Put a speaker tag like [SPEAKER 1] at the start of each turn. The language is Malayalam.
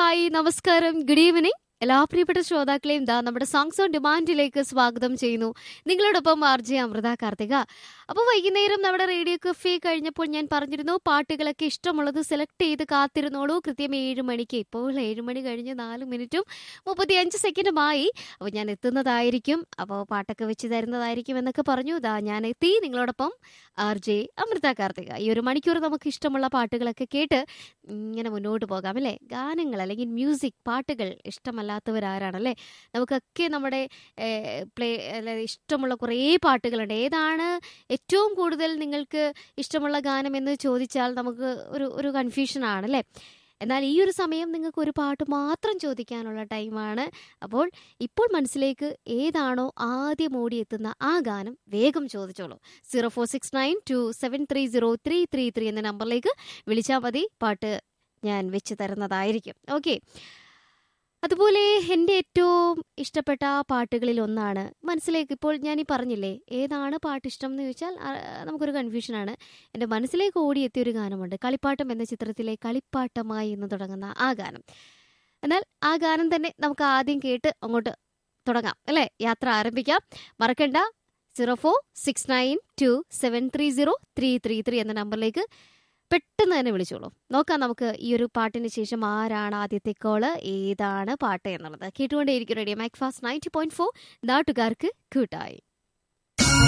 [SPEAKER 1] ഹായ് നമസ്കാരം ഗുഡ് ഈവനിങ് എല്ലാ പ്രിയപ്പെട്ട ശ്രോതാക്കളെയും ദാ നമ്മുടെ സോങ്സ് ഓൺ ഡിമാൻഡിലേക്ക് സ്വാഗതം ചെയ്യുന്നു നിങ്ങളോടൊപ്പം ആർ ജെ അമൃത കാർത്തിക അപ്പോൾ വൈകുന്നേരം നമ്മുടെ റേഡിയോ കഫേ കഴിഞ്ഞപ്പോൾ ഞാൻ പറഞ്ഞിരുന്നു പാട്ടുകളൊക്കെ ഇഷ്ടമുള്ളത് സെലക്ട് ചെയ്ത് കാത്തിരുന്നോളൂ കൃത്യം ഏഴ് മണിക്ക് ഇപ്പോൾ ഏഴ് മണി കഴിഞ്ഞ് നാല് മിനിറ്റും മുപ്പത്തിയഞ്ച് സെക്കൻഡുമായി അപ്പോൾ ഞാൻ എത്തുന്നതായിരിക്കും അപ്പോൾ പാട്ടൊക്കെ വെച്ച് തരുന്നതായിരിക്കും എന്നൊക്കെ പറഞ്ഞു ദാ ഞാൻ എത്തി നിങ്ങളോടൊപ്പം ആർ ജെ അമൃത കാർത്തിക ഈ ഒരു മണിക്കൂർ നമുക്ക് ഇഷ്ടമുള്ള പാട്ടുകളൊക്കെ കേട്ട് ഇങ്ങനെ മുന്നോട്ട് പോകാം അല്ലേ ഗാനങ്ങൾ അല്ലെങ്കിൽ മ്യൂസിക് പാട്ടുകൾ ഇഷ്ടമല്ലാത്തവരാരാണല്ലേ നമുക്കൊക്കെ നമ്മുടെ പ്ലേ അല്ല ഇഷ്ടമുള്ള കുറേ പാട്ടുകളുണ്ട് ഏതാണ് ഏറ്റവും കൂടുതൽ നിങ്ങൾക്ക് ഇഷ്ടമുള്ള ഗാനം എന്ന് ചോദിച്ചാൽ നമുക്ക് ഒരു ഒരു കൺഫ്യൂഷൻ ആണല്ലേ എന്നാൽ ഈ ഒരു സമയം നിങ്ങൾക്ക് ഒരു പാട്ട് മാത്രം ചോദിക്കാനുള്ള ടൈമാണ് അപ്പോൾ ഇപ്പോൾ മനസ്സിലേക്ക് ഏതാണോ ആദ്യം ഓടിയെത്തുന്ന ആ ഗാനം വേഗം ചോദിച്ചോളൂ zero four six nine two seven three zero three three three എന്ന നമ്പറിലേക്ക് വിളിച്ചാൽ മതി പാട്ട് ഞാൻ വെച്ച് തരുന്നതായിരിക്കും ഓക്കെ അതുപോലെ എൻ്റെ ഏറ്റവും ഇഷ്ടപ്പെട്ട പാട്ടുകളിൽ ഒന്നാണ് മനസ്സിലേക്ക് ഇപ്പോൾ ഞാൻ ഈ പറഞ്ഞില്ലേ ഏതാണ് പാട്ട് ഇഷ്ടം എന്ന് ചോദിച്ചാൽ ആ, നമുക്കൊരു കൺഫ്യൂഷനാണ് എൻ്റെ മനസ്സിലേക്ക് ഓടിയെത്തിയ ഒരു ഗാനമുണ്ട് കളിപ്പാട്ടം എന്ന ചിത്രത്തിലെ കളിപ്പാട്ടമായി എന്ന് തുടങ്ങുന്ന ആ ഗാനം എന്നാൽ ആ ഗാനം തന്നെ നമുക്ക് ആദ്യം കേട്ട് അങ്ങോട്ട് തുടങ്ങാം അല്ലേ യാത്ര ആരംഭിക്കാം മറക്കണ്ട zero four six nine two seven three zero three three three എന്ന നമ്പറിലേക്ക് പെട്ടെന്ന് തന്നെ വിളിച്ചോളൂ നോക്കാം നമുക്ക് ഈ ഒരു പാട്ടിന് ശേഷം ആരാണ് ആദ്യത്തെ കോള് ഏതാണ് പാട്ട് എന്നുള്ളത് കേട്ടുകൊണ്ടേയിരിക്കും radio Mac fast ninety point four നാട്ടുകാർക്ക് കൂട്ടായി